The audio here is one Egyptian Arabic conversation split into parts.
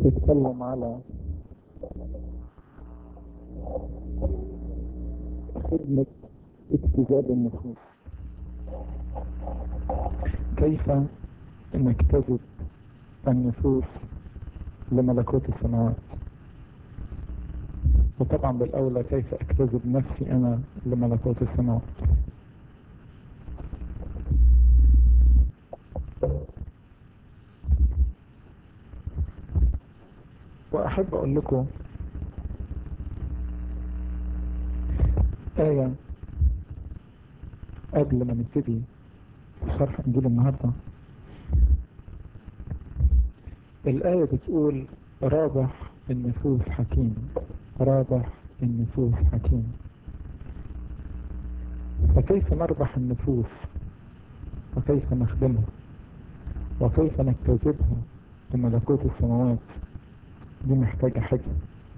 بتتكلم على خدمة اكتجاب النفوس كيف نجتذب النفوس لملكوت السماوات وطبعا بالأولى كيف اكتذب نفسي أنا لملكوت السماوات وأحب أقول لكم آية قبل ما نبتدي شرح إنجيل النهاردة الآية بتقول رابح النفوس حكيم رابح النفوس حكيم فكيف نربح النفوس وكيف نخدمها وكيف نجتذبها لملكوت السماوات دي محتاجة حكمة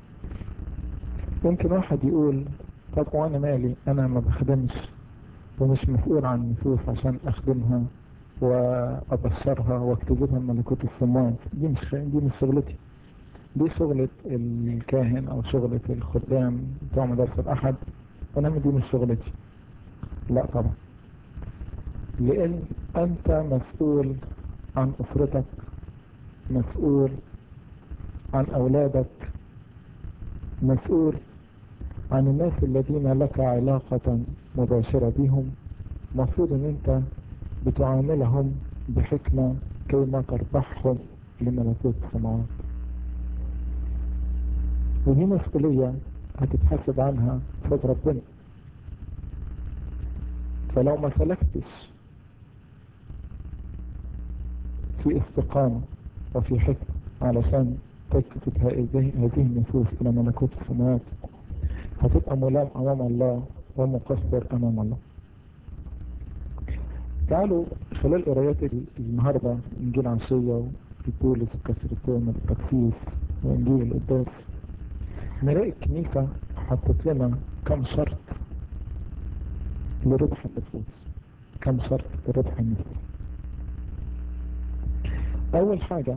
ممكن واحد يقول طب وانا مالي انا ما بخدمش ومش مسؤول عن النفوس عشان اخدمها وابشرها واكتبها ملكوت السماوات دي مش دي مش شغلتي دي شغلة الكاهن او شغلة الخدام بتوع مدارس الاحد وانا دي مش شغلتي لا طبعا لان انت مسؤول عن اسرتك مسؤول عن أولادك مسؤول عن الناس الذين لك علاقة مباشرة بهم مفروض ان انت بتعاملهم بحكمة كيما تربحهم لملكوت السماوات ودي مسؤولية هتتحاسب عنها فوق ربنا فلو ما سلكتش في استقامة وفي حكمة علشان تكتب هذه النفوس إلى ملكوت السماوات هتبقى ملام أمام الله ومقصر أمام الله تعالوا خلال قرايات النهاردة إنجيل عشية وبولس وكسرتين والتقسيس وإنجيل القداس نلاقي الكنيسة حطت لنا كم شرط لربح النفوس كم شرط لربح النفوس أول حاجة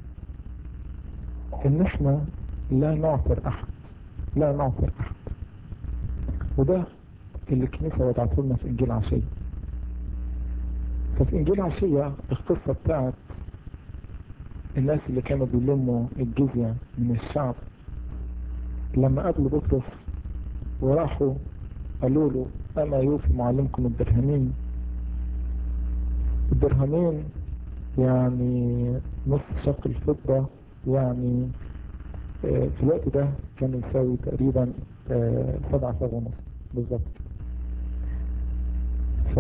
ان احنا لا نعثر احد لا نعثر احد وده اللي الكنيسة وضعته لنا في انجيل عشية ففي انجيل عشية القصة بتاعت الناس اللي كانوا بيلموا الجزية من الشعب لما قابلوا بطرس وراحوا قالوا له اما يوفي معلمكم الدرهمين الدرهمين يعني نص شق الفضة يعني في الوقت ده كان يساوي تقريبا سبعة سبعة ونص بالظبط ف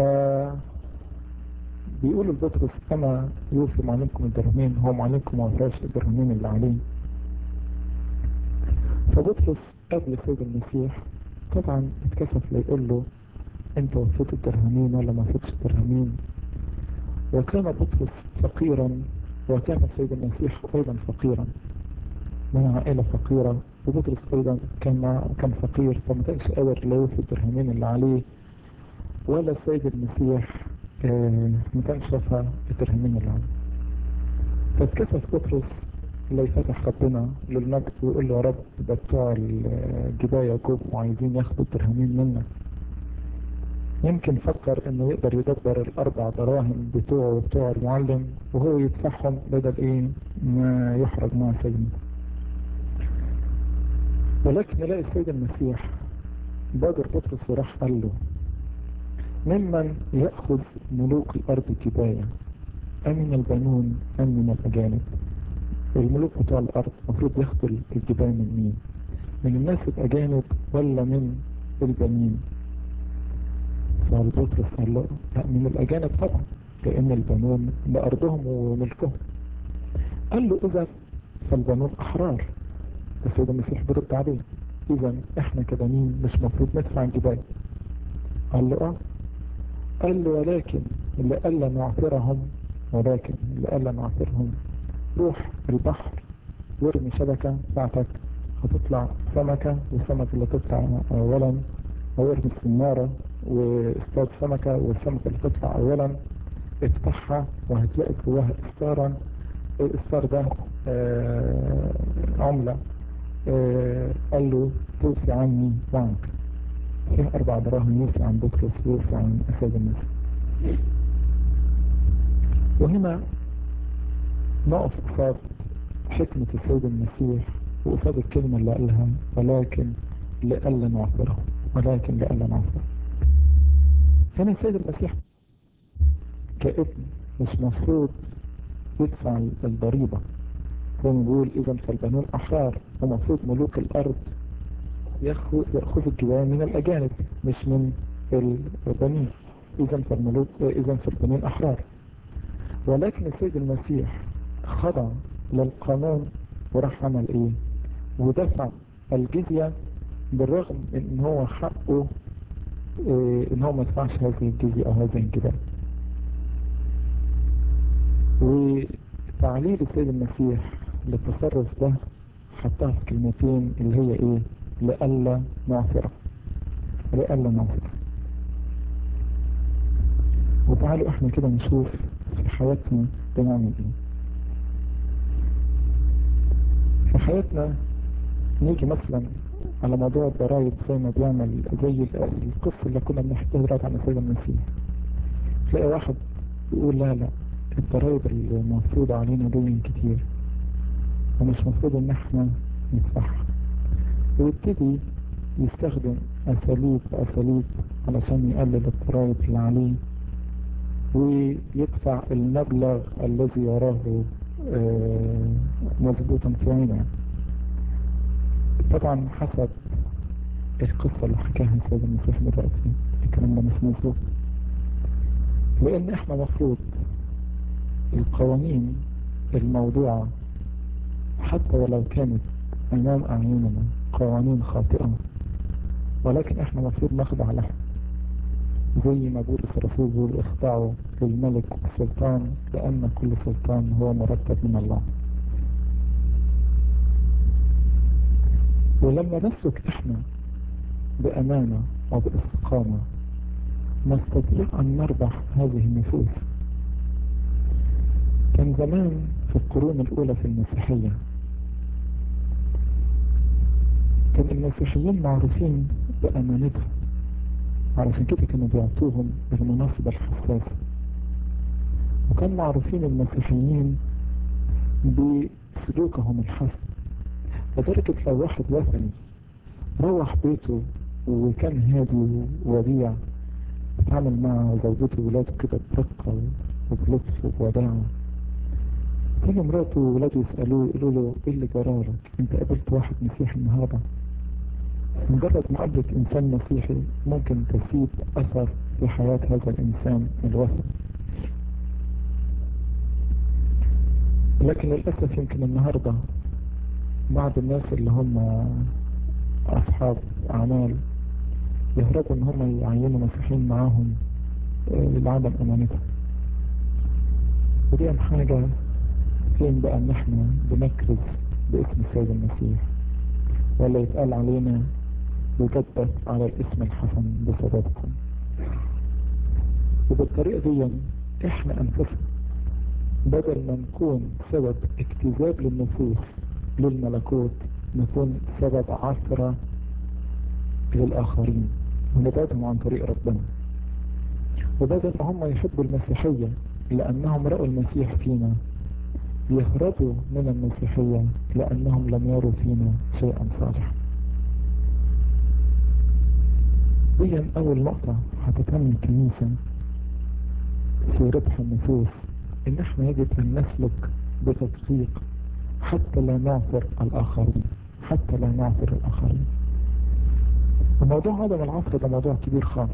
بيقولوا لبطرس انا يوفي معلمكم الدرهمين هو معلمكم ما وفاش الدرهمين اللي عليه فبطرس قبل سيد المسيح طبعا اتكسف ليقول له انت وفيت الدرهمين ولا ما وفيتش الدرهمين وكان بطرس فقيرا وكان السيد المسيح ايضا فقيرا من عائلة فقيرة وبطرس ايضا كان كان فقير فما كانش قادر لا يوفي الدرهمين اللي عليه ولا السيد المسيح آه ما كانش رفع الدرهمين اللي عليه فاتكسف بطرس اللي يفتح ربنا للمجد ويقول له يا رب ده بتوع الجباية جوب وعايزين ياخدوا الدرهمين منك يمكن فكر انه يقدر يدبر الاربع دراهم بتوعه وبتوع المعلم وهو يدفعهم بدل ايه ما يحرج مع سيدنا ولكن نلاقي السيد المسيح بادر بطرس وراح قال له ممن يأخذ ملوك الارض كباية امن البنون ام من الاجانب الملوك بتوع الارض المفروض ياخدوا الجباية من مين من الناس الاجانب ولا من البنين فالبطرس قال له لا من الأجانب طبعا لأن البنون لأرضهم وملكهم قال له إذا فالبنون أحرار السيد المسيح برد عليه إذا إحنا كبنين مش مفروض ندفع الجباية قال له آه قال له ولكن لألا نعثرهم ولكن لألا نعثرهم روح البحر وارمي شبكة بتاعتك هتطلع سمكة والسمكة اللي تطلع أولا هو ارمي السنارة واصطاد سمكة والسمكة اللي تطلع اولا افتحها وهتلاقي جواها استارا الاستار ده آه عملة آه قال له توفي عني وعنك فيه أربع دراهم يوفي عن بطرس ويوفي عن أسد الناس وهنا نقف قصاد حكمة السيد المسيح وقصاد الكلمة اللي قالها ولكن لألا نعثره ولكن لألا نعثره هنا السيد المسيح كابن مش مفروض يدفع الضريبة زي ما بيقول إذا فالبنون أحرار ومفروض ملوك الأرض يأخذ يأخذ الجبال من الأجانب مش من البنين إذا فالملوك إذا فالبنين أحرار ولكن السيد المسيح خضع للقانون وراح عمل إيه؟ ودفع الجزية بالرغم إن هو حقه إيه إن هو ما يدفعش هذه الجزية أو هذه الجبال. وتعليل السيد المسيح للتصرف ده حطها في كلمتين اللي هي ايه لألا نعثره لألا نعثره وتعالوا احنا كده نشوف في حياتنا بنعمل ايه في حياتنا نيجي مثلا على موضوع الضرايب زي ما بيعمل زي القصة اللي كنا بنحكيها دلوقتي عن السيد المسيح تلاقي واحد يقول لا لا الضرايب المفروضة علينا دين كتير ومش مفروض ان احنا ندفعها ويبتدي يستخدم اساليب اساليب علشان يقلل الضرايب اللي عليه ويدفع المبلغ الذي يراه مضبوطا في عينه طبعا حسب القصة اللي حكاها السيد المسيح دلوقتي الكلام ده مش مظبوط لان احنا مفروض القوانين الموضوعة حتى ولو كانت امام اعيننا قوانين خاطئة ولكن احنا مفروض نخضع لها زي ما بولس الرسول بيقول اخضعوا للملك والسلطان لان كل سلطان هو مرتب من الله ولما نسلك احنا بامانة وباستقامة نستطيع ان نربح هذه النفوس كان زمان في القرون الاولى في المسيحية كان المسيحيين معروفين بامانتهم علشان كده كانوا بيعطوهم المناصب الحساسة وكان معروفين المسيحيين بسلوكهم الحسن لدرجة لو واحد وثني روح بيته وكان هادي ووديع بيتعامل مع زوجته وولاده كده برقة وبلطف وبوداعة كان مراته وولاده يسألوه يقولوا له ايه اللي جرالك انت قابلت واحد مسيحي النهارده مجرد مقابلة انسان مسيحي ممكن تسيب اثر في حياة هذا الانسان الوثني لكن للأسف يمكن النهاردة بعض الناس اللي هم أصحاب أعمال يهربوا إن هم يعينوا مسيحيين معاهم لعدم أمانتهم ودي حاجة فين بقى إن إحنا بنكرز باسم السيد المسيح ولا يتقال علينا بجدة على الاسم الحسن بسببكم وبالطريقة دي إحنا أنفسنا بدل ما نكون سبب اجتذاب للنفوس للملكوت نكون سبب عثرة للآخرين ونبعدهم عن طريق ربنا وبدل ما هم يحبوا المسيحية لأنهم رأوا المسيح فينا يهربوا من المسيحية لأنهم لم يروا فينا شيئا صالحا دي أول نقطة هتتم الكنيسة في ربح النفوس إن إحنا يجب أن نسلك بتدقيق حتى لا نعثر الآخرين حتى لا نعثر الآخرين وموضوع عدم العصر ده موضوع كبير خالص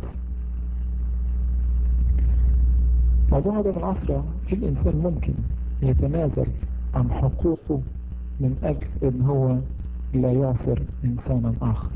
موضوع عدم العصر الإنسان ممكن يتنازل عن حقوقه من أجل إن هو لا يعثر إنسانا آخر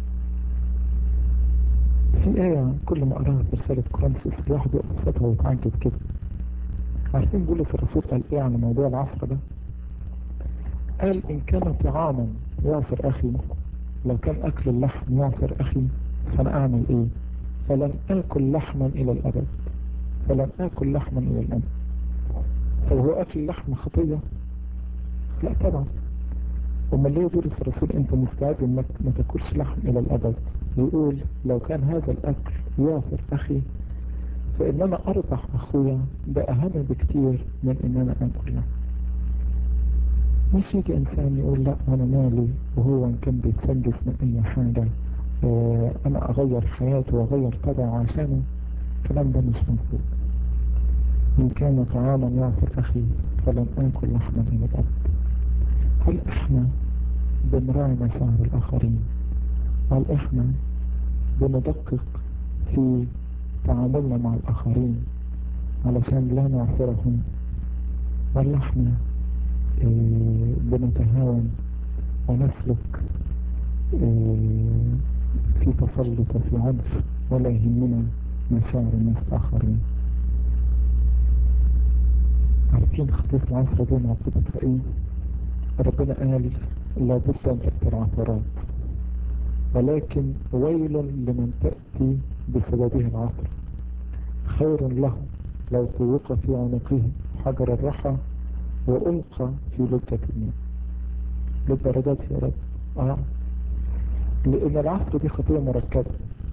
في آية كل ما أراها في رسالة كورنثوس الواحد يقصدها ويتعجب كده عارفين بولس الرسول قال إيه عن موضوع العصر ده؟ قال إن كان طعاما يعصر أخي لو كان أكل اللحم يعصر أخي فأنا أعمل إيه؟ فلن آكل لحما إلى الأبد فلن آكل لحما إلى الأبد طب هو أكل اللحم خطية؟ لا طبعا امال ليه بولس الرسول انت مستعد انك ما تاكلش لحم الى الابد يقول لو كان هذا الاكل يعثر اخي فان انا اربح اخويا ده اهم بكتير من ان انا اكل لحم مش يجي انسان يقول لا انا مالي وهو ان كان بيتسجس من اي حاجة اه انا اغير حياته واغير طبعه عشانه الكلام ده مش مظبوط ان كان طعاما يعثر اخي فلن اكل لحما الى الابد هل احنا بنراعي مشاعر الاخرين هل احنا بندقق في تعاملنا مع الاخرين علشان لا نعثرهم ولا احنا اه بنتهاون ونسلك اه في تسلط وفي عنف ولا يهمنا مشاعر الناس الاخرين عارفين خطية العصر دي معقبتها ايه ربنا قال لابد ان تأتي العثرات ولكن ويل لمن تأتي بسببه العثر خير له لو طوق في عنقه حجر الرحى وألقى في لجة الماء للدرجات يا رب اه لان العصر دي خطية مركبة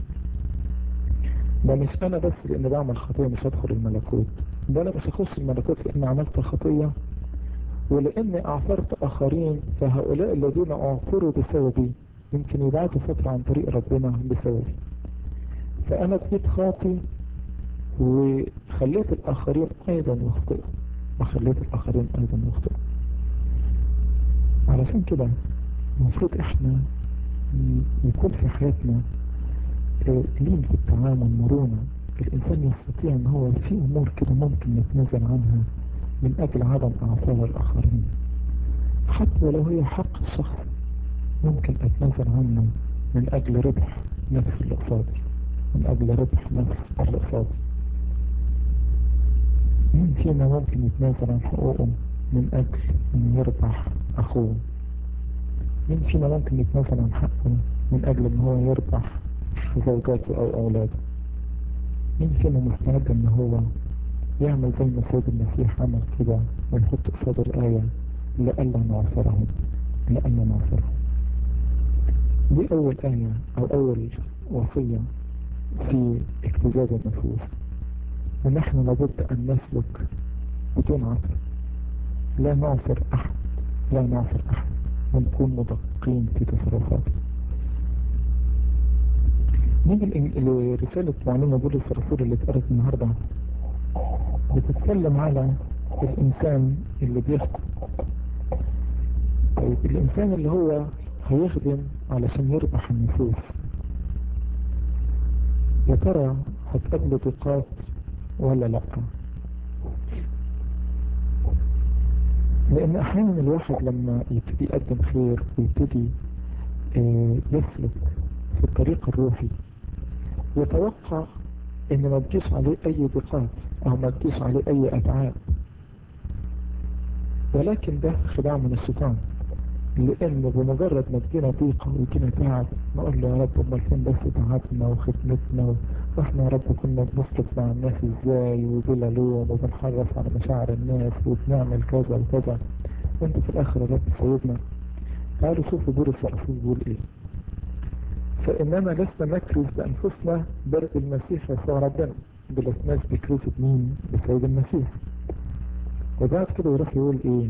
ده مش انا بس لان بعمل خطية مش هدخل الملكوت ده انا مش هخش الملكوت لان عملت خطية ولاني اعثرت اخرين فهؤلاء الذين اعثروا بسببي يمكن يبعتوا فترة عن طريق ربنا بسببي فانا بقيت خاطي وخليت الاخرين ايضا يخطئوا وخليت الاخرين ايضا يخطئوا علشان كده المفروض احنا يكون في حياتنا لين في التعامل مرونة الانسان يستطيع ان هو في امور كده ممكن نتنازل عنها من اجل عدم اعثار الاخرين حتى ولو هي حق الشخص ممكن اتنازل عنه من اجل ربح نفس اللي قصادي من اجل ربح نفس اللي قصادي مين فينا ممكن يتنازل عن حقوقه من اجل ان يربح اخوه مين فينا ممكن يتنازل عن حقه من اجل ان هو يربح زوجاته او اولاده مين فينا مستعد ان هو يعمل زي ما سيد المسيح عمل كده ويحط قصاد الآية لألا نعصرهم لألا نعصرهم دي أول آية أو أول وصية في اكتزاز النفوس ونحن لابد أن نسلك بدون عطر لا نعصر أحد لا نعصر أحد ونكون مدققين في تصرفاتنا نيجي لرسالة معلومة بولس الرسول اللي اتقرت النهارده بتتكلم على الإنسان اللي بيخدم طيب الإنسان اللي هو هيخدم علشان يربح النفوس يا ترى هتقابله ضيقات ولا لأ لأن أحيانا الواحد لما يبتدي يقدم خير ويبتدي يسلك في الطريق الروحي يتوقع ان ما تجيش عليه اي ضيقات او ما تجيش عليه اي اتعاب ولكن ده خداع من الشيطان لان بمجرد ما تجينا ضيقه ويجينا تعب نقول له يا رب امال فين بس تعبنا وخدمتنا واحنا يا رب كنا بنسلك مع الناس ازاي وبلا لوم وبنحرص على مشاعر الناس وبنعمل كذا وكذا وانت في الاخر يا رب سيدنا تعالوا شوفوا بولس الرسول بيقول ايه فإننا لسنا نكرز بأنفسنا بل المسيح يسوع ربنا بلسناش بكرز بمين بسيد المسيح وبعد كده يروح يقول ايه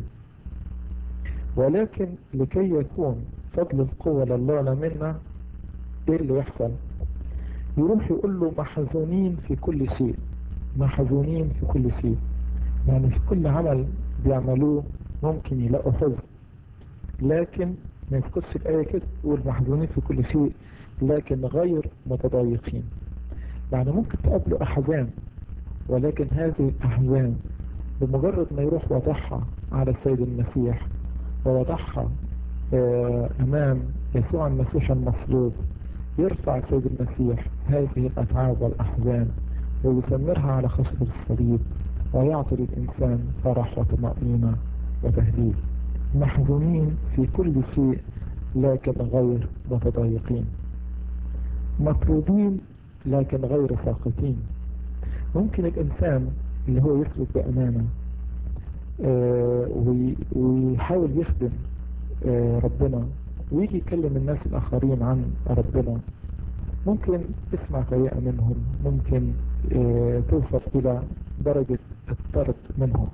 ولكن لكي يكون فضل القوة لله لا منا ايه اللي يحصل يروح يقول له محزونين في كل شيء محزونين في كل شيء يعني في كل عمل بيعملوه ممكن يلاقوا حزن لكن ما يسكتش الآية كده يقول محزونين في كل شيء لكن غير متضايقين يعني ممكن تقابلوا أحزان ولكن هذه الأحزان بمجرد ما يروح وضعها على السيد المسيح ووضعها أمام يسوع المسيح المصلوب يرفع السيد المسيح هذه الأتعاب والأحزان ويسمرها على خشب الصليب ويعطي للإنسان فرح وطمأنينة وتهليل محزونين في كل شيء لكن غير متضايقين مطرودين لكن غير ساقطين ممكن الإنسان اللي هو يسلك بأمانة آه، وي- ويحاول يخدم آه، ربنا ويجي يكلم الناس الآخرين عن ربنا ممكن تسمع طريقة منهم ممكن آه، توصل إلى درجة الطرد منهم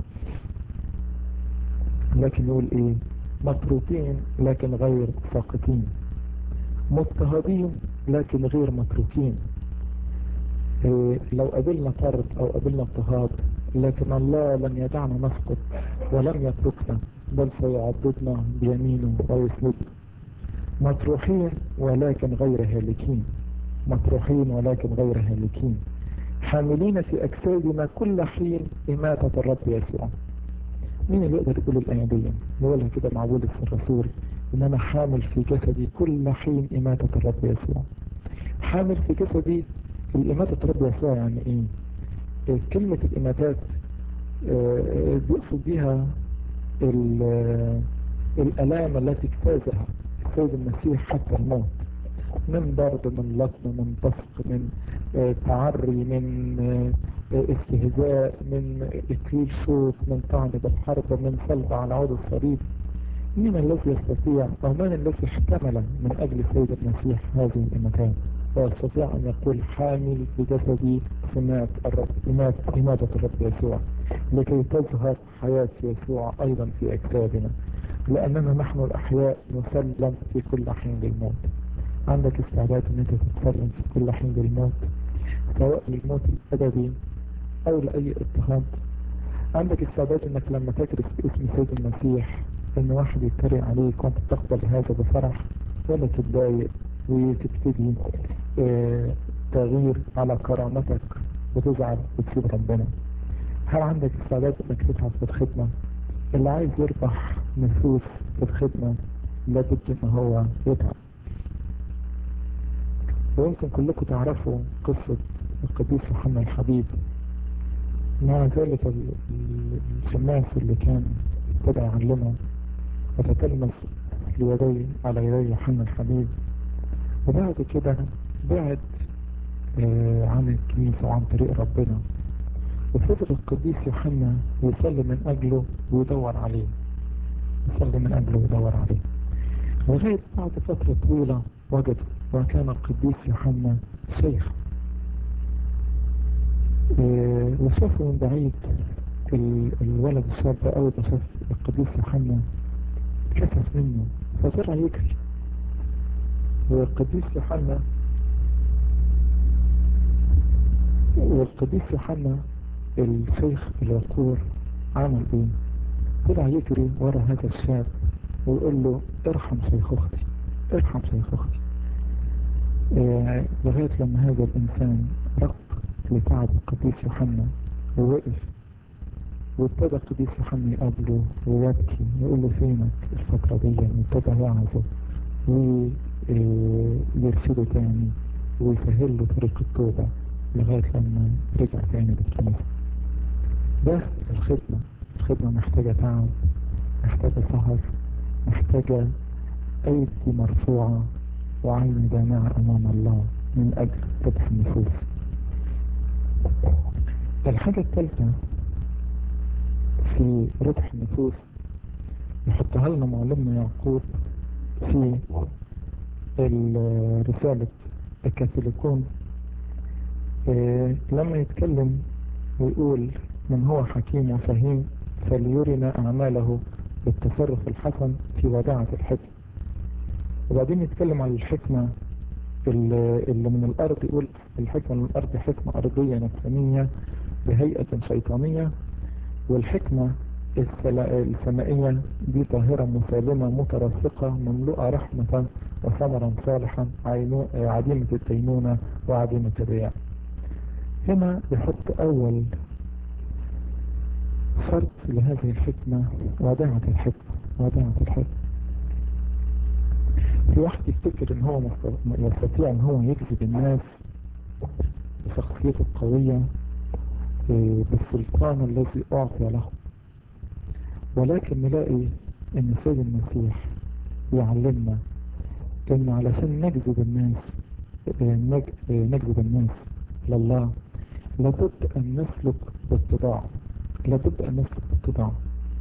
لكن يقول إيه مطرودين لكن غير ساقطين مضطهدين لكن غير متروكين إيه، لو قابلنا طرد او قابلنا اضطهاد لكن الله لن يدعنا نسقط ولن يتركنا بل سيعضدنا بيمينه ويسندنا مطروحين ولكن غير هالكين مطروحين ولكن غير هالكين حاملين في اجسادنا كل حين اماتة الرب يسوع مين اللي يقدر يقول الايه دي يقولها كده مع بولس الرسول ان انا حامل في جسدي كل حين اماتة الرب يسوع حامل في جسدي الإماتة الرب يسوع يعني إيه؟ إيه كلمة الإماتات آه، بيقصد بيها ال- آه، الآلام التي اجتازها السيد المسيح حتى الموت من ضرب من لطم من طفق من آه، تعري من آه، آه، استهزاء من اكليل شوك من طعن بالحرب من صلب على عود الصليب مين الذي يستطيع او من الذي احتمل من اجل السيد المسيح هذه الامتان ويستطيع ان يقول حامل في جسدي سمات الرب إمات إماتة الرب يسوع لكي تظهر حياة يسوع ايضا في اجسادنا لاننا نحن الاحياء نسلم في كل حين للموت عندك استعداد ان انت تتسلم في كل حين للموت سواء للموت الابدي او لاي اضطهاد عندك استعداد انك لما تكرس باسم سيد المسيح ان واحد يتريق عليك وانت تقبل هذا بفرح ولا تتضايق وتبتدي آه، تغيير على كرامتك وتزعل وتسيب ربنا هل عندك استعداد انك تتعب في الخدمة اللي عايز يربح نفوس في الخدمة لابد ان هو يتعب ويمكن كلكم تعرفوا قصة القديس يوحنا الحبيب مع ذلك ال- ال- الشماس اللي كان ابتدى يعلمه وتتلمس ليديه على يدي يوحنا الحبيب وبعد كده بعد آه، عن الكنيسة وعن طريق ربنا وفضل القديس يوحنا يصلي من أجله ويدور عليه يصلي من أجله ويدور عليه لغاية بعد فترة طويلة وجده وكان القديس يوحنا شيخ آه، وشافه من بعيد ال- الولد الشاب ده أول ما شاف القديس يوحنا كسف منه فطلع يجري والقديس يوحنا والقديس يوحنا الشيخ الوقور عمل ايه؟ طلع يجري ورا هذا الشاب ويقول له ارحم شيخ اختي ارحم شيخ اختي آه، لغاية لما هذا الإنسان رق لتعب القديس يوحنا ووقف وابتدى القديس يوحنا يقابله ويبكي يقول له فينك الفترة دي وابتدى يعظه ويرشده تاني ويسهل له طريق التوبة لغاية لما رجع تاني للكنيسة ده الخدمة الخدمة محتاجة تعب محتاجة سهر محتاجة أيدي مرفوعة وعين دامعة أمام الله من أجل ربح النفوس الحاجة الثالثة في ربح النفوس يحطها لنا معلمنا يعقوب في ال- رسالة الكاثوليكون آه، لما يتكلم ويقول من هو حكيم وفهيم فليرنا أعماله بالتصرف الحسن في وداعة الحكمة وبعدين يتكلم عن الحكمة اللي اللي من الأرض يقول الحكمة من الأرض حكمة أرضية نفسانية بهيئة شيطانية والحكمة السلا- السمائية دي طاهرة مسالمة مترفقة مملوءة رحمة وثمرا صالحا عينو- عديمة الدينونة وعديمة الرياء هنا يحط أول شرط لهذه الحكمة وداعة الحكمة وداعة الحكمة في واحد يفتكر ان هو مست- يستطيع ان هو يجذب الناس بشخصيته القوية إيه، بالسلطان الذي اعطي له ولكن نلاقي ان سيد المسيح يعلمنا ان علشان نجذب الناس إيه، نج- إيه، نجذب الناس لله لابد ان نسلك باتباع لابد ان نسلك باتباع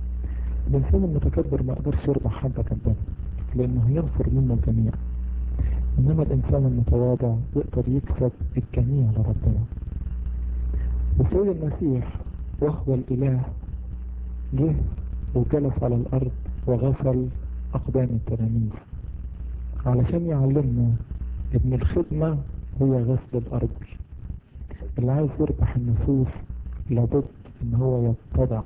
الإنسان المتكبر ما يقدرش يربح حد كذاب لأنه هينفر منه الجميع إنما الإنسان المتواضع يقدر يكسب الجميع لربنا السيد المسيح وهو الإله جه وجلس على الأرض وغسل أقدام التلاميذ علشان يعلمنا إن الخدمة هي غسل الأرض اللي عايز يربح النفوس لابد إن هو يتضع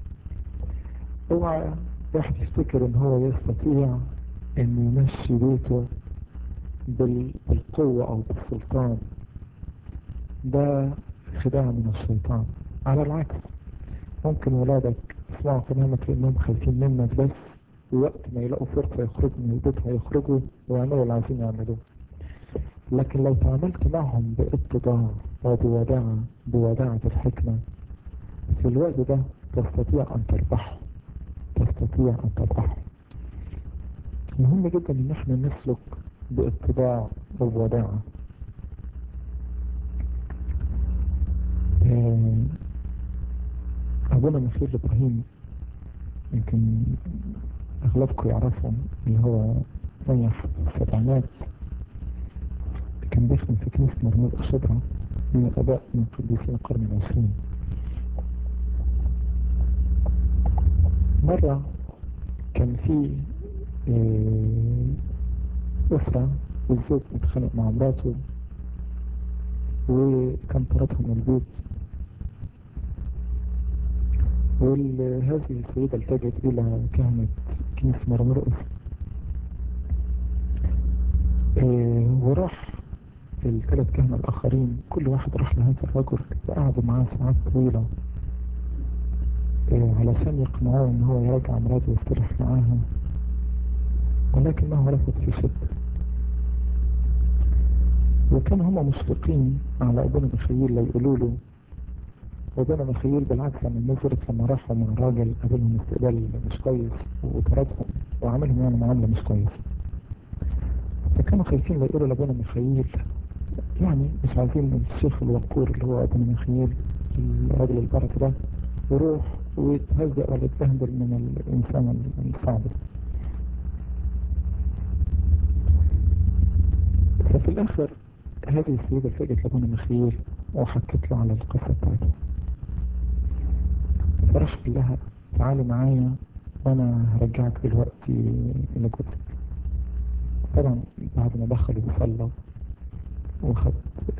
اوعى واحد يفتكر إن هو يستطيع إن يمشي بيته بالقوة أو بالسلطان ده خداع من الشيطان على العكس ممكن ولادك يسمعوا كلامك لأنهم خايفين منك بس ووقت ما يلاقوا فرصة يخرجوا من البيت هيخرجوا ويعملوا اللي عايزين يعملوه لكن لو تعاملت معهم باتضاع وبوداعة بوداعة الحكمة في الوقت ده تستطيع أن تربحهم تستطيع أن تربحهم مهم جدا إن احنا نسلك باتباع وبوداعة أبونا مسير إبراهيم يمكن أغلبكم يعرفهم اللي هو نيح في السبعينات كان بيخدم في كنيسة مرمود الشبرة من الآباء من قديسين القرن العشرين مرة كان في أسرة والزوج اتخانق مع مراته وكان طردهم من البيت وهذه السيدة التجت إلى كهنة كنيسة مرمرقس اه وراح الثلاث كهنة الآخرين كل واحد راح لهذا الرجل وقعدوا معاه ساعات طويلة اه علشان يقنعوه إن هو يراجع مراته ويصطلح معاها ولكنه رفض في شدة وكان هم مشفقين على ابونا مخيل لو يقولوا له ابونا مخيل بالعكس عن النظرة لما راحوا مع راجل قابلهم استقبال مش كويس وطردهم وعملهم يعني معاملة مش كويسة فكانوا خايفين لو يقولوا لابونا مخيل يعني مش عايزين الشيخ الوقور اللي هو ابونا مخيل الراجل البركة ده يروح ويتهزأ ولا يتبهدل من الإنسان الصعب ففي الآخر هذه السيدة الفجأة لابونا مخيل وحكت له على القصة بتاعته فرش لها تعالي معايا وانا هرجعك دلوقتي لجوزك طبعا بعد ما دخل وصلى وخد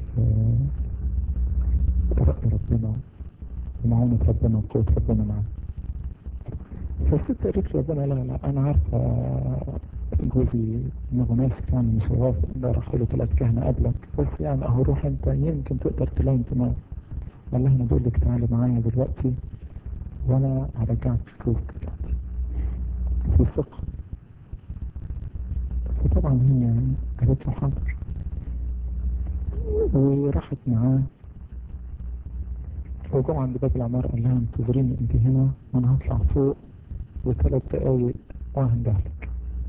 رأي ربنا ومعونة ربنا وقوة ربنا معاه فالست قالت له ربنا لا لا انا عارفة جوزي انه ناسك يعني مش هيوافق ده راح له ثلاث كهنة قبلك بس يعني اهو روح انت يمكن تقدر تلاقي دماغ قال لها انا بقول لك تعالي معايا دلوقتي وانا هرجعك جوزك دلوقتي في ثقة فطبعا هي قالت له حاضر وراحت معاه وجم عند باب العمارة قال لها انتظريني انت هنا وانا هطلع فوق وثلاث دقايق وهندهلك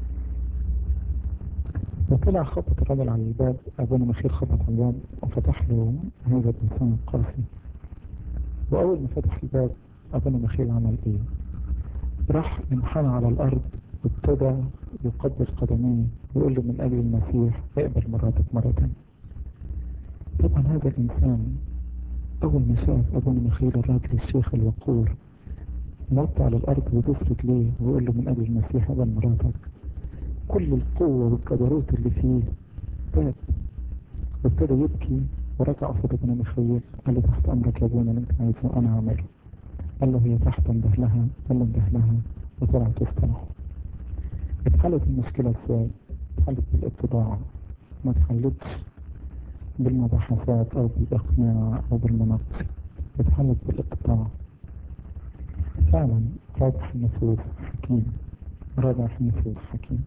وطلع خبط الراجل على الباب ابونا مخير خبط على الباب وفتح له هذا الانسان القاسي واول ما فتح الباب ابونا مخيل عمل ايه راح انحنى على الارض وابتدى يقبل قدميه ويقول له من اجل المسيح اقبل مراتك مرة تانية طبعا هذا الانسان اول ما شاف ابونا مخيل الراجل الشيخ الوقور نط على الارض ويدوس رجليه ويقول له من اجل المسيح اقبل مراتك كل القوة والجبروت اللي فيه تاب وابتدى يبكي ورجع قصاد ابن مخيل قال له تحت امرك يا ابونا اللي انت عايزه انا هعمله قال له هي تحت اندهلها قال له اندهلها وطلعت واصطلحوا اتحلت المشكلة ازاي؟ اتحلت بالاتباع ما اتحلتش بالمباحثات او بالاقناع او بالمناقشة اتحلت بالاتباع فعلا رابح النفوس حكيم رابح النفوس حكيم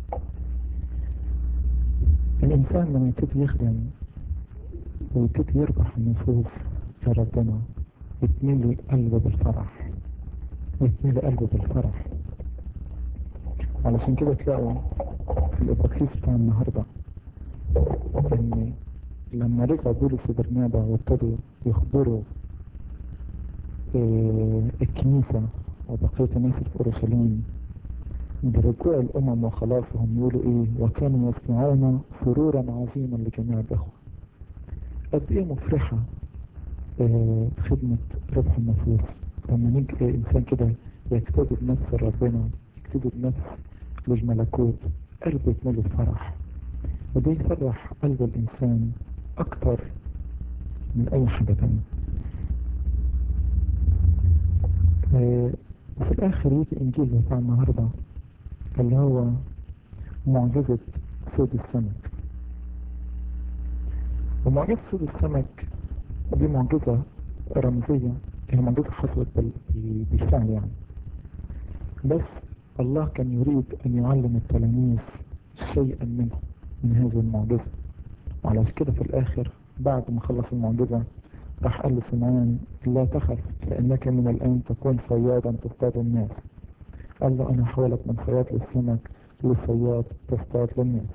الإنسان لما يبتدي يخدم ويبتدي يربح النفوس لربنا يتملي قلبه بالفرح يتملي قلبه بالفرح علشان كده تلاقوا في الإبراكسيس بتاع النهاردة إن لما رجع بولس وبرنابا وابتدوا يخبروا إيه الكنيسة وبقية الناس في أورشليم برجوع الأمم وخلاصهم يقولوا إيه وكانوا يصنعون سرورا عظيما لجميع الإخوة قد إيه مفرحة آه خدمة ربح النفوس لما نيجي إنسان كده يجتذب نفس ربنا يجتذب نفس للملكوت قلبه يتملي فرح وده يفرح قلب الإنسان أكتر من أي حاجة تانية آه وفي الآخر يجي إنجيل بتاع النهاردة اللي هو معجزة صيد السمك ومعجزة صيد السمك دي معجزة رمزية هي معجزة حصلت بالفعل يعني بس الله كان يريد أن يعلم التلاميذ شيئا منه من هذه المعجزة وعلى كده في الآخر بعد ما خلص المعجزة راح قال لسمعان لا تخف فإنك من الآن تكون صيادا تصطاد الناس قال له أنا حولك من صياد للسمك لصياد تصطاد للناس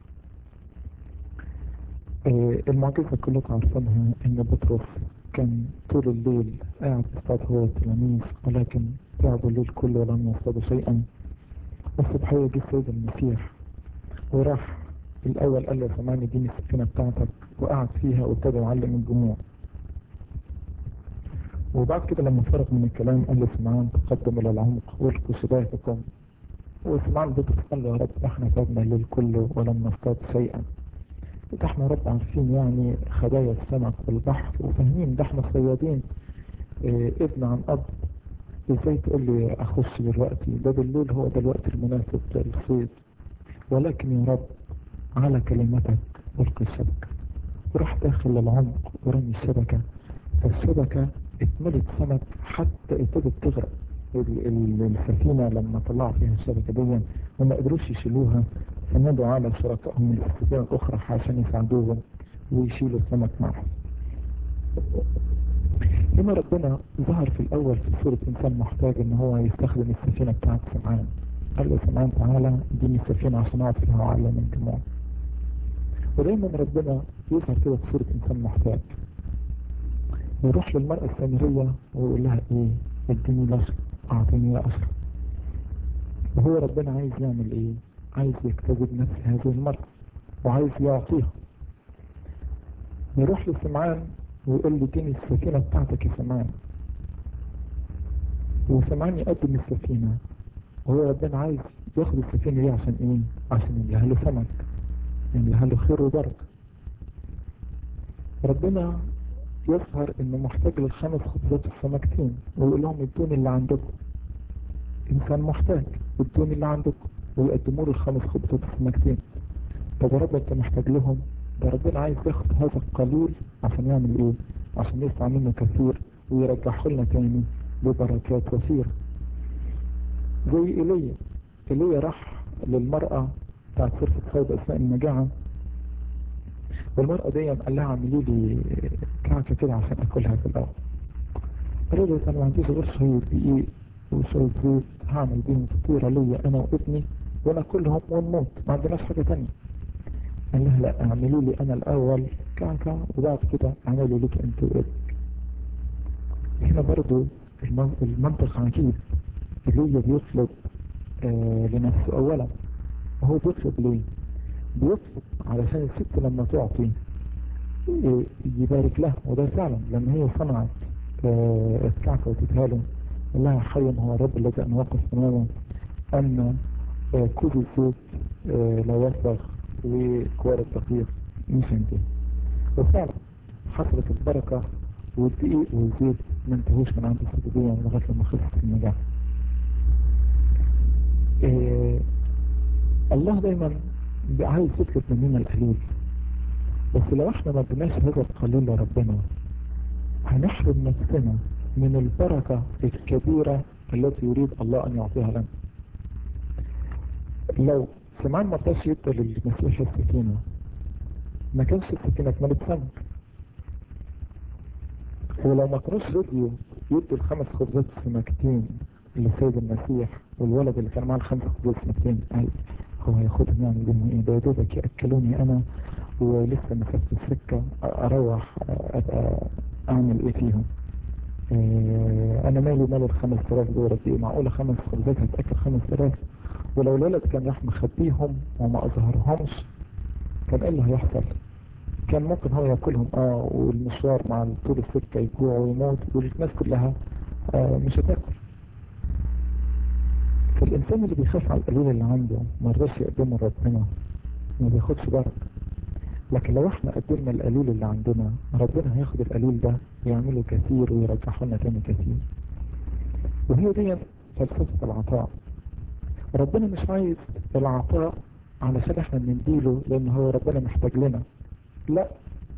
آه المعجزة كلكم عارفينها إن بطرس كان طول الليل قاعد يصطاد هو والتلاميذ ولكن تعبوا الليل كله ولم يصطادوا شيئا الصبحية جه السيد المسيح وراح الأول قال له سمعني اديني السفينة بتاعتك وقعد فيها وابتدى يعلم الجموع وبعد كده لما فرغ من الكلام قال له سمعان تقدم إلى العمق والقوا شباككم وسمعان بطرس قال له يا رب احنا تعبنا الليل كله ولم نصطاد شيئا ده احنا رب عارفين يعني خبايا السمك والبحر وفاهمين ده احنا صيادين اه ابن عن اب ازاي تقول لي اخش دلوقتي ده بالليل هو ده الوقت المناسب للصيد ولكن يا رب على كلمتك القي الشبكة وراح داخل للعمق ورمي الشبكة فالشبكة اتملت سمك حتى ابتدت تغرق السفينة لما طلعوا فيها الشبكة دي وما قدروش يشيلوها فنادوا على شركائهم في السفينة الأخرى عشان يساعدوهم ويشيلوا السمك معهم هنا ربنا ظهر في الأول في صورة إنسان محتاج إن هو يستخدم السفينة بتاعت سمعان قال له سمعان تعالى اديني السفينة عشان أقعد فيها وأعلم الجموع ودايما ربنا يظهر كده في صورة إنسان محتاج يروح للمرأة السامرية ويقول لها إيه اديني لشر أعطيني لا أشرب وهو ربنا عايز يعمل إيه عايز يجتذب نفس هذه المرأة وعايز يعطيها يروح لسمعان ويقول له اديني السفينة بتاعتك يا سمعان وسمعان يقدم السفينة وهو ربنا عايز ياخد السفينة دي عشان ايه عشان يملاها له سمك يملاها له خير وبركة ربنا يظهر انه محتاج للخمس خبزات السمكتين ويقول لهم ادوني اللي عندكم انسان محتاج ادوني اللي عندكم ويقدموا له الخمس خبزات السمكتين طب يا رب انت محتاج لهم ده ربنا عايز ياخد هذا القليل عشان يعمل ايه عشان يصنع منه كثير ويرجعه لنا تاني ببركات وفيرة زي ايليا ايليا راح للمرأة بتاعت فرصة سوداء اثناء المجاعة والمرأة دي قال لها اعملي لي كعكة كده عشان اكلها في الاول قالت له انا ما عنديش غير شوية دقيق وشوية زيت هعمل بيهم فطيرة ليا انا وابني وانا كلهم ونموت ما عندناش حاجة تانية قال لها لا اعملوا لي انا الاول كعكة وبعد كده اعملوا لك انت وابنك هنا برضو المنطق عجيب اللي بيطلب آه لنفسه اولا وهو بيطلب ليه بيطلب علشان الست لما تعطي يبارك لها وده فعلا لما هي صنعت آه الكعكة وتديها له قال لها حي هو الرب الذي انا واقف امامه ان آه كل الزيت لا يسبغ وكوار الدقيق مش عندي وفعلا حصلت البركة والدقيق والزيت ما انتهوش من عند السدودية لغاية لما خلصت النجاح إيه الله دايما عايز يطلب مننا القليل بس لو احنا ما اديناش هذا القليل لربنا هنحرم نفسنا من البركة الكبيرة التي يريد الله ان يعطيها لنا لو سمعان ما رضاش يدى للمسيح السكينة ما كانش السكينة اتملت سمك ولو ما كانوش رضيوا يدوا الخمس خبزات السمكتين للسيد المسيح والولد اللي كان معاه الخمس خبزات السمكتين قال هو هياخدهم يعني بهم ايه ده يا دوبك ياكلوني انا ولسه مسافه السكه اروح ابقى اعمل ايه فيهم اه انا مالي مال الخمس تلاف دولار دي معقولة خمس خبزات هتأكل خمس تلاف ولو الولد كان راح مخبيهم وما اظهرهمش كان ايه اللي هيحصل كان ممكن هو ياكلهم اه والمشوار مع طول السكة يجوع ويموت والناس كلها آه مش هتاكل فالإنسان اللي بيخاف على القليل اللي عنده ما رضاش يقدمه لربنا ما بياخدش بركة لكن لو احنا قدمنا القليل اللي عندنا ربنا هياخد القليل ده ويعمله كثير ويرجعه لنا تاني كثير وهي دي فلسفة العطاء ربنا مش عايز العطاء علشان احنا نديله لان هو ربنا محتاج لنا لا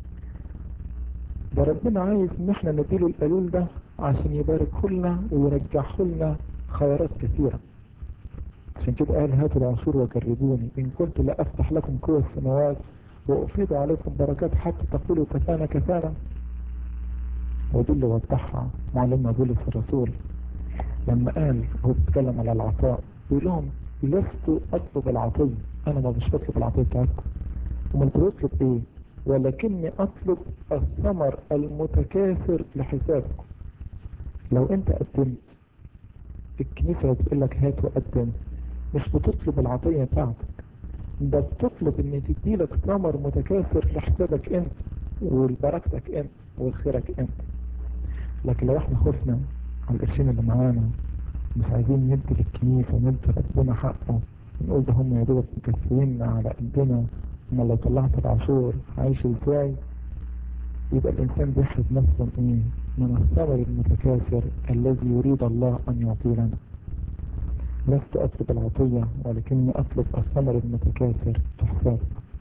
ده ربنا عايز ان احنا نديله القليل ده عشان يباركه لنا ويرجعه لنا خيرات كثيرة عشان كده قال هاتوا العصور وجربوني ان كنت لا افتح لكم قوة السماوات وافيض عليكم بركات حتى تقولوا كفانا كفانا ودي اللي وضحها معلمنا بولس الرسول لما قال هو بيتكلم على العطاء بيقول لهم لست اطلب العطية انا ما مش بطلب العطية بتاعتكم امال بتطلب ايه ولكني اطلب الثمر المتكاثر لحسابكم لو انت قدمت الكنيسة بتقول لك هات وقدم مش بتطلب العطية بتاعتك ده بتطلب ان تديلك ثمر متكاثر لحسابك انت ولبركتك انت ولخيرك انت لكن لو احنا خفنا على القرشين اللي معانا مش عايزين ندي للكنيسة وندي ربنا حقه نقول ده هم يا دوبك مكسرين على قدنا اما لو طلعت العاشور عايش ازاي يبقى الانسان بيحرز نفسه من ايه من الثمر المتكاثر الذي يريد الله ان يعطي لنا لست اطلب العطية ولكني اطلب الثمر المتكاثر تحساب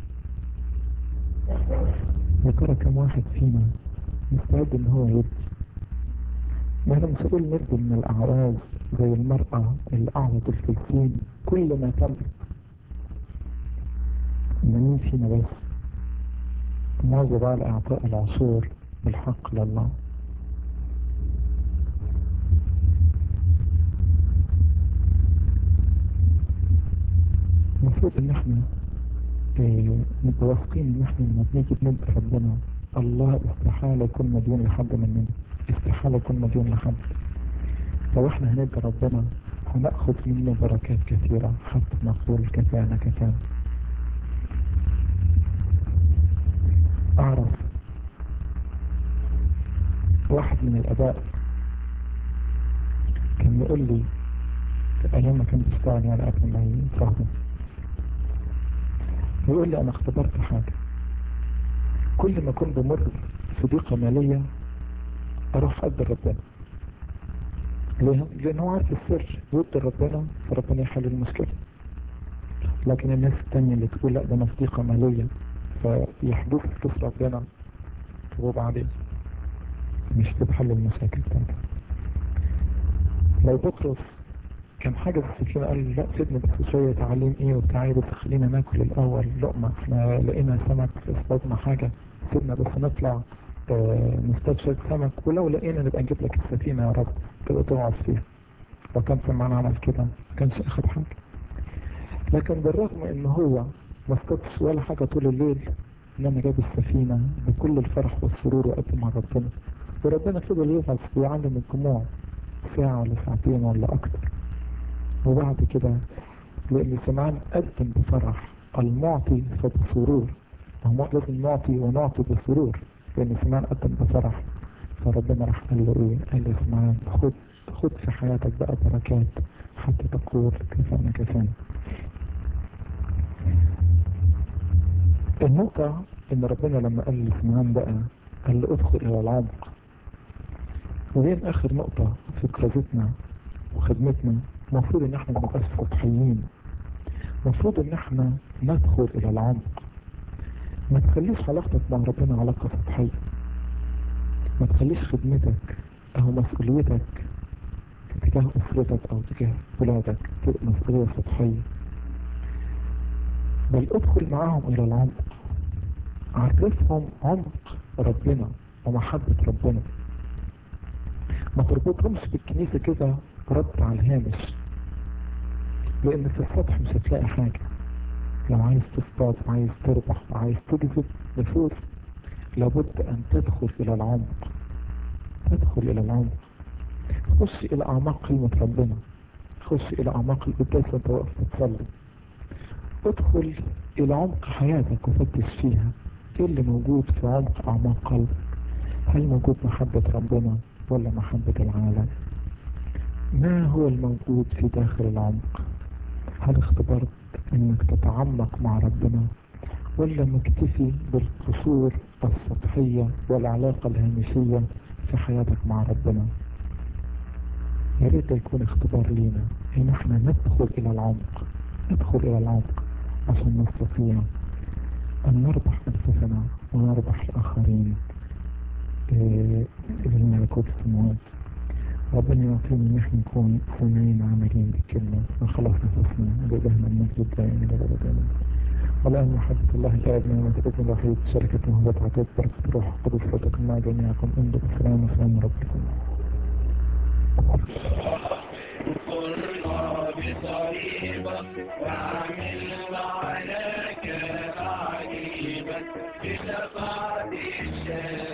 يا ترى كم واحد فينا مستعد ان هو يدي ما انا مش هقول ندي من الاعراض زي المرأة اللي اعرض الفلسين كل ما تملك ان مين فينا بس مواظب على اعطاء العصور بالحق لله المفروض ان احنا نبقى واثقين ان احنا لما بنيجي بندي ربنا الله استحالة يكون مديون لحد مننا استحالة يكون مديون لحد لو احنا هندي ربنا هناخد منه بركات كثيرة حتى نقول كفانا كفانا اعرف واحد من الاباء كان يقول لي ايام ما كان بيشتغل يعني قبل ما يتفهم يقول لي انا اختبرت حاجة كل ما كنت بمر في ضيقة مالية اروح ادي ربنا ليه؟ لان هو عارف السر يدي ربنا فربنا يحل المشكلة لكن الناس التانية اللي تقول لا ده انا في ضيقة مالية فيحدوك فلوس ربنا وبعدين مش تتحل المشاكل بتاعتك لو بطرس كان حاجة بس كده قال لا سيبني بس شوية تعليم ايه وبتاع بس خلينا ناكل الاول لقمة احنا لقينا سمك اصطادنا حاجة سيبنا بس نطلع اه نصطاد شوية سمك ولو لقينا نبقى نجيب لك السفينة يا رب تبقى تقعد فيها لو كان سمعنا عمل كده ما كانش اخد حاجة لكن بالرغم ان هو ما اصطادش ولا حاجة طول الليل انما جاب السفينة بكل الفرح والسرور وقدم على ربنا وربنا فضل يفعل ويعلم الجموع ساعة ولا ساعتين ولا اكتر وبعد كده لان سمعان قدم بفرح المعطي فبسرور هو لازم نعطي ونعطي بسرور لان سمعان قدم بفرح فربنا راح قال له ايه قال له سمعان خد خد في حياتك بقى بركات حتى تقول كفانا كفانا النقطة ان ربنا لما قال لسمعان بقى قال له ادخل الى العمق وبين اخر نقطة في كرازتنا وخدمتنا المفروض ان احنا نبقاش سطحيين المفروض ان احنا ندخل الى العمق ما تخليش علاقتك مع ربنا علاقة سطحية ما تخليش خدمتك او مسؤوليتك تجاه اسرتك او تجاه ولادك تبقى مسؤولية سطحية بل ادخل معاهم الى العمق عرفهم عمق ربنا ومحبة ربنا ما تربطهمش بالكنيسة كده ربط على الهامش لان في السطح مش هتلاقي حاجة لو عايز تصطاد وعايز تربح وعايز تجذب نفوس لابد ان تدخل الى العمق ادخل إلى العمق خش إلى أعماق كلمة ربنا خش إلى أعماق القداس وأنت واقف بتصلي ادخل إلى عمق حياتك وفتش فيها إيه اللي موجود في عمق أعماق قلبك هل موجود محبة ربنا ولا محبة العالم ما هو الموجود في داخل العمق هل اختبرت انك تتعمق مع ربنا ولا مكتفي بالقصور السطحية والعلاقة الهامشية في حياتك مع ربنا يا ريت يكون اختبار لينا ان احنا ندخل الى العمق ندخل الى العمق عشان نستطيع ان نربح انفسنا ونربح الاخرين للملكوت السماوات ربنا يعطينا ان احنا نكون سامعين عاملين بالكلمة ونخلص نفسنا وبإلهنا المجد الدائم إلى الأبد آمين والآن محبة الله تعبنا ومتبقى الوحيد شركة مهبة عطية بركة روح القدس فتكون مع جميعكم انظر السلام وسلام ربكم كنا بصليبك واعمل معنا كعجيبا بشفاعة الشافع